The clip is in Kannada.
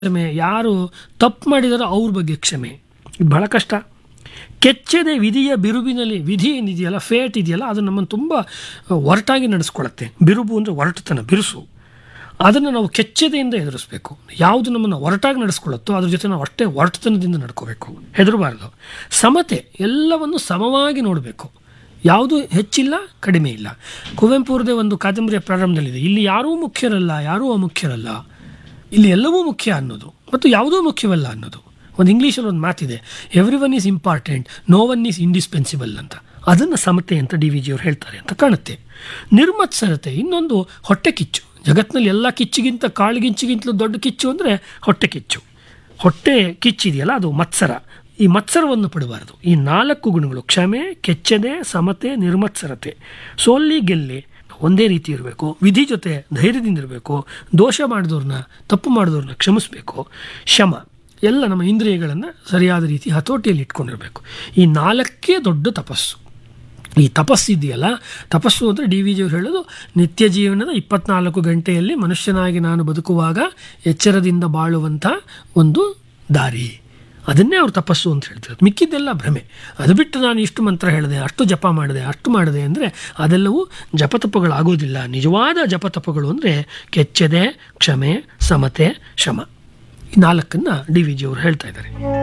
ಕ್ಷಮೆ ಯಾರು ತಪ್ಪು ಮಾಡಿದಾರೋ ಅವ್ರ ಬಗ್ಗೆ ಕ್ಷಮೆ ಇದು ಬಹಳ ಕಷ್ಟ ಕೆಚ್ಚದೆ ವಿಧಿಯ ಬಿರುಬಿನಲ್ಲಿ ವಿಧಿ ಏನಿದೆಯಲ್ಲ ಫೇಟ್ ಇದೆಯಲ್ಲ ಅದು ನಮ್ಮನ್ನು ತುಂಬ ಒರಟಾಗಿ ನಡೆಸ್ಕೊಳತ್ತೆ ಬಿರುಬು ಅಂದರೆ ಒರಟುತನ ಬಿರುಸು ಅದನ್ನು ನಾವು ಕೆಚ್ಚದೆಯಿಂದ ಎದುರಿಸಬೇಕು ಯಾವುದು ನಮ್ಮನ್ನು ಒರಟಾಗಿ ನಡೆಸ್ಕೊಳ್ಳುತ್ತೋ ಅದ್ರ ಜೊತೆ ನಾವು ಅಷ್ಟೇ ಒರಟುತನದಿಂದ ನಡ್ಕೋಬೇಕು ಹೆದರಬಾರ್ದು ಸಮತೆ ಎಲ್ಲವನ್ನು ಸಮವಾಗಿ ನೋಡಬೇಕು ಯಾವುದು ಹೆಚ್ಚಿಲ್ಲ ಕಡಿಮೆ ಇಲ್ಲ ಕುವೆಂಪು ಅವ್ರದ್ದೇ ಒಂದು ಕಾದಂಬರಿಯ ಪ್ರಾರಂಭದಲ್ಲಿದೆ ಇಲ್ಲಿ ಯಾರೂ ಮುಖ್ಯರಲ್ಲ ಯಾರೂ ಅಮುಖ್ಯರಲ್ಲ ಇಲ್ಲಿ ಎಲ್ಲವೂ ಮುಖ್ಯ ಅನ್ನೋದು ಮತ್ತು ಯಾವುದೂ ಮುಖ್ಯವಲ್ಲ ಅನ್ನೋದು ಒಂದು ಇಂಗ್ಲೀಷಲ್ಲಿ ಒಂದು ಮಾತಿದೆ everyone is important no one is indispensable ಅಂತ ಅದನ್ನು ಸಮತೆ ಅಂತ ಡಿ ವಿ ಜಿಯವರು ಹೇಳ್ತಾರೆ ಅಂತ ಕಾಣುತ್ತೆ ನಿರ್ಮತ್ಸರತೆ ಇನ್ನೊಂದು ಹೊಟ್ಟೆ ಕಿಚ್ಚು ಜಗತ್ತಿನಲ್ಲಿ ಎಲ್ಲ ಕಿಚ್ಚಿಗಿಂತ ಕಾಳಿಗಿಂಚಿಗಿಂತಲೂ ದೊಡ್ಡ ಕಿಚ್ಚು ಅಂದರೆ ಹೊಟ್ಟೆ ಕಿಚ್ಚು ಹೊಟ್ಟೆ ಕಿಚ್ಚಿದೆಯಲ್ಲ ಅದು ಮತ್ಸರ ಈ ಮತ್ಸರವನ್ನು ಪಡಬಾರದು ಈ ನಾಲ್ಕು ಗುಣಗಳು ಕ್ಷಮೆ ಕೆಚ್ಚದೆ ಸಮತೆ ನಿರ್ಮತ್ಸರತೆ ಸೋಲ್ಲಿ ಗೆಲ್ಲಿ ಒಂದೇ ರೀತಿ ಇರಬೇಕು ವಿಧಿ ಜೊತೆ ಧೈರ್ಯದಿಂದ ಇರಬೇಕು ದೋಷ ಮಾಡಿದವ್ರನ್ನ ತಪ್ಪು ಮಾಡಿದವ್ರನ್ನ ಕ್ಷಮಿಸಬೇಕು ಶಮ ಎಲ್ಲ ನಮ್ಮ ಇಂದ್ರಿಯಗಳನ್ನು ಸರಿಯಾದ ರೀತಿ ಹತೋಟಿಯಲ್ಲಿ ಇಟ್ಕೊಂಡಿರಬೇಕು ಈ ನಾಲ್ಕೇ ದೊಡ್ಡ ತಪಸ್ಸು ಈ ತಪಸ್ಸಿದೆಯಲ್ಲ ತಪಸ್ಸು ಅಂದರೆ ಡಿ ವಿ ಜಿಯವರು ಹೇಳೋದು ನಿತ್ಯ ಜೀವನದ ಇಪ್ಪತ್ನಾಲ್ಕು ಗಂಟೆಯಲ್ಲಿ ಮನುಷ್ಯನಾಗಿ ನಾನು ಬದುಕುವಾಗ ಎಚ್ಚರದಿಂದ ಬಾಳುವಂಥ ಒಂದು ದಾರಿ ಅದನ್ನೇ ಅವ್ರು ತಪಸ್ಸು ಅಂತ ಹೇಳ್ತಿರೋದು ಮಿಕ್ಕಿದ್ದೆಲ್ಲ ಭ್ರಮೆ ಅದು ಬಿಟ್ಟು ನಾನು ಇಷ್ಟು ಮಂತ್ರ ಹೇಳಿದೆ ಅಷ್ಟು ಜಪ ಮಾಡಿದೆ ಅಷ್ಟು ಮಾಡಿದೆ ಅಂದರೆ ಅದೆಲ್ಲವೂ ಜಪತಪಗಳಾಗೋದಿಲ್ಲ ನಿಜವಾದ ಜಪತಪಗಳು ಅಂದರೆ ಕೆಚ್ಚದೆ ಕ್ಷಮೆ ಸಮತೆ ಶಮ ಈ ನಾಲ್ಕನ್ನು ಡಿ ವಿ ಜಿಯವರು ಹೇಳ್ತಾ ಇದ್ದಾರೆ